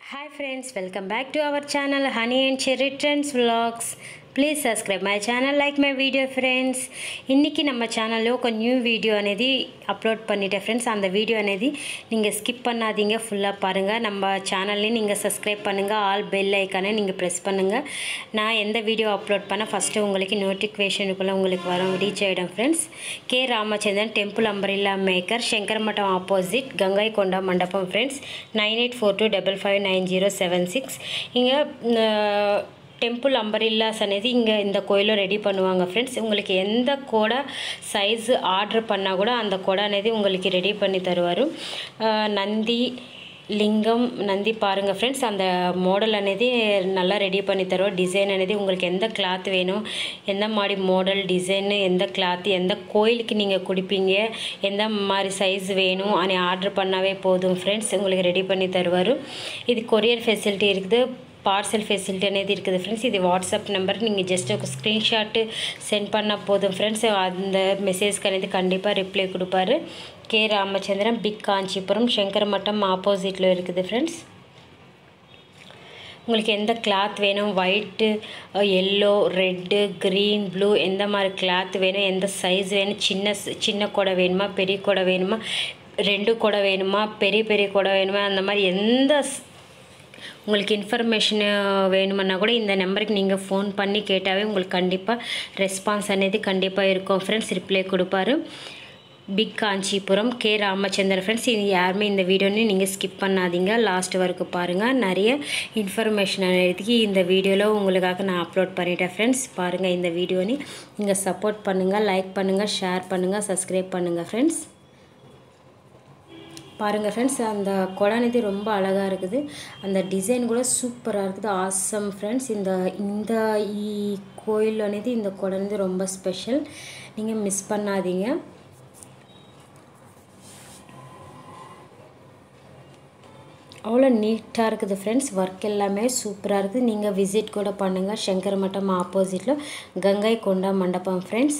Hi friends, welcome back to our channel Honey and Cherry Trends Vlogs. Please subscribe my channel like my video friends இன்றைக்கி நம்ம சேனலில் ఒక new video అనేది upload பண்ணிட்டேன் friends அந்த video అనేది நீங்கள் ஸ்கிப் பண்ணாதீங்க ஃபுல்லாக பாருங்கள் நம்ம சேனல்லையும் நீங்கள் சப்ஸ்கிரைப் பண்ணுங்கள் ஆல் பெல் ஐக்கானே நீங்கள் ப்ரெஸ் பண்ணுங்கள் நான் எந்த வீடியோ அப்லோட் பண்ணால் ஃபஸ்ட்டு உங்களுக்கு நோட்டிஃபிகேஷனுக்குள்ளே உங்களுக்கு வரும் ரீச் ஆகிடும் friends K Ramachandran temple umbrella maker Shankar Mattam opposite Gangai Konda Mandapam friends nine eight four two double five nine zero seven six இங்கே டெம்பிள் அம்பரில்லாஸ் అనేది இங்கே இந்த கோயிலில் ரெடி பண்ணுவாங்க ஃப்ரெண்ட்ஸ் உங்களுக்கு எந்த கோடை சைஸு ஆர்டர் பண்ணால் கூட அந்த கோடை అనేది உங்களுக்கு ரெடி பண்ணி தருவார் నంది లింగం నంది பாருங்கள் ஃப்ரெண்ட்ஸ் அந்த மாடல் అనేది நல்லா ரெடி பண்ணி தருவோம் டிசைன் అనేది உங்களுக்கு எந்த கிளாத் வேணும் எந்த மாதிரி மாடல் டிசைன் எந்த கிளாத் எந்த கோயிலுக்கு நீங்கள் கொடுப்பீங்க எந்த மாதிரி சைஸ் வேணும் అని ஆர்டர் பண்ணாவே போதும் ஃப்ரெண்ட்ஸ் உங்களுக்கு ரெடி பண்ணி தருவார் இது கொரியர் ஃபெசிலிட்டி இருக்குது பார்சல் ஃபெசிலிட்டி అనేది இருக்குது ஃப்ரெண்ட்ஸ் இது వాట్సాప్ నెంబర్ நீங்கள் జస్ట్ ఒక స్క్రీన్ షాట్ సెండ్ பண்ண போதும் ஃப்ரெண்ட்ஸ் அந்த மெசேஜ்க்கு అనేది கண்டிப்பாக ரிப்ளை கொடுப்பாரு கே ராமச்சந்திரன் பிக் காஞ்சிபுரம் சங்கர் மட்டம் ஆப்போசிட்டில் இருக்குது ஃப்ரெண்ட்ஸ் உங்களுக்கு எந்த கிளாத் வேணும் white yellow red green blue எந்த மாதிரி கிளாத் வேணும் எந்த சைஸ் வேணும் சின்ன சின்ன கொடை வேணுமா பெரிய கொடை வேணுமா ரெண்டு கொடை வேணுமா பெரிய பெரிய கொடை வேணுமா அந்த மாதிரி எந்த உங்களுக்கு இன்ஃபர்மேஷன் வேணுமன்னா கூட இந்த நம்பருக்கு நீங்கள் ஃபோன் பண்ணி கேட்டாவே உங்களுக்கு கண்டிப்பாக ரெஸ்பான்ஸ் అనేది கண்டிப்பாக இருக்கும் ஃப்ரெண்ட்ஸ் ரிப்ளை கொடுப்பாரு big Kanchipuram K Ramachandran friends இது யாருமே இந்த வீடியோன்னு நீங்கள் ஸ்கிப் பண்ணாதீங்க லாஸ்ட் வரைக்கும் பாருங்கள் நிறைய இன்ஃபர்மேஷன் అనేది இந்த வீடியோவில் உங்களுக்காக நான் அப்லோட் பண்ணிட்டேன் ஃப்ரெண்ட்ஸ் பாருங்கள் இந்த வீடியோனி நீங்கள் சப்போர்ட் பண்ணுங்கள் லைக் பண்ணுங்கள் ஷேர் பண்ணுங்கள் சப்ஸ்கிரைப் பண்ணுங்கள் ஃப்ரெண்ட்ஸ் பாருங்கள் ஃப்ரெண்ட்ஸ் அந்த குழந்தை ரொம்ப அழகாக இருக்குது அந்த டிசைன் கூட சூப்பராக இருக்குது ஆசம் ஃப்ரெண்ட்ஸ் இந்த இந்த ఈ கோயில் అనేది இந்த குழந்தை ரொம்ப ஸ்பெஷல் நீங்கள் மிஸ் பண்ணாதீங்க அவ்வளோ நீட்டாக இருக்குது ஃப்ரெண்ட்ஸ் ஒர்க் எல்லாமே சூப்பராக இருக்குது நீங்கள் விசிட் கூட பண்ணுங்கள் சங்கர் மட்டம் ஆப்போசிட்டில் Ganga Konda Mandapam friends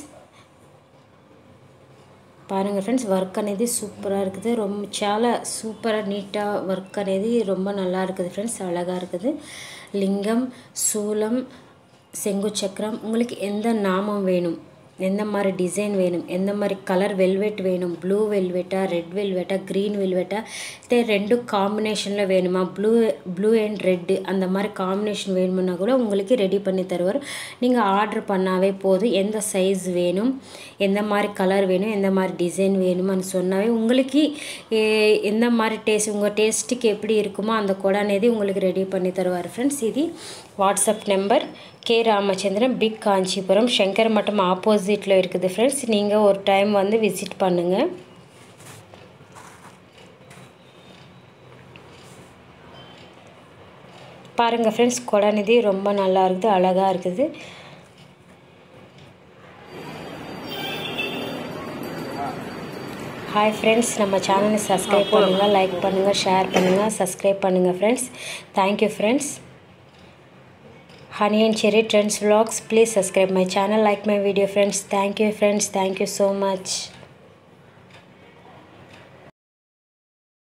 పారుంగ friends work అనేది సూపராக இருக்குது ரொம்ப చాలా சூப்பராக நீட்டாக ஒர்க் అనేది ரொம்ப நல்லா இருக்குது ஃப்ரெண்ட்ஸ் அழகாக இருக்குது லிங்கம் சூலம் செங்கு சக்கரம் உங்களுக்கு எந்த நாமம் வேணும் எந்த மாதிரி டிசைன் வேணும் எந்த மாதிரி கலர் வெல்வெட் வேணும் ப்ளூ வெல்வெட்டா ரெட் வெல்வெட்டா க்ரீன் வெல்வெட்டா இதே ரெண்டு காம்பினேஷனில் வேணுமா ப்ளூ ப்ளூ அண்ட் ரெட்டு அந்த மாதிரி காம்பினேஷன் வேணுமுன்னா கூட உங்களுக்கு ரெடி பண்ணி தருவார் நீங்கள் ஆர்டர் பண்ணாவே போதும் எந்த சைஸ் வேணும் எந்த மாதிரி கலர் வேணும் எந்த மாதிரி டிசைன் வேணும்னு சொன்னாவே உங்களுக்கு எந்த மாதிரி டேஸ்ட் உங்கள் டேஸ்ட்டுக்கு எப்படி இருக்குமோ அந்த கொடை అనేది உங்களுக்கு ரெடி பண்ணி தருவார் ஃப்ரெண்ட்ஸ் இது WhatsApp number K Ramachandran big Kanchipuram Shankar Mattam ஆப்போசிட்டில் இருக்குது ஃப்ரெண்ட்ஸ் நீங்கள் ஒரு டைம் வந்து விசிட் பண்ணுங்கள் பாருங்கள் ஃப்ரெண்ட்ஸ் கொடநிதி ரொம்ப நல்லா இருக்குது அழகாக இருக்குது ஹாய் ஃப்ரெண்ட்ஸ் நம்ம சேனலை சப்ஸ்கிரைப் பண்ணுங்கள் லைக் பண்ணுங்கள் ஷேர் பண்ணுங்கள் சப்ஸ்கிரைப் பண்ணுங்கள் friends thank you friends honey and cherry trends vlogs please subscribe my channel like my video friends thank you friends thank you so much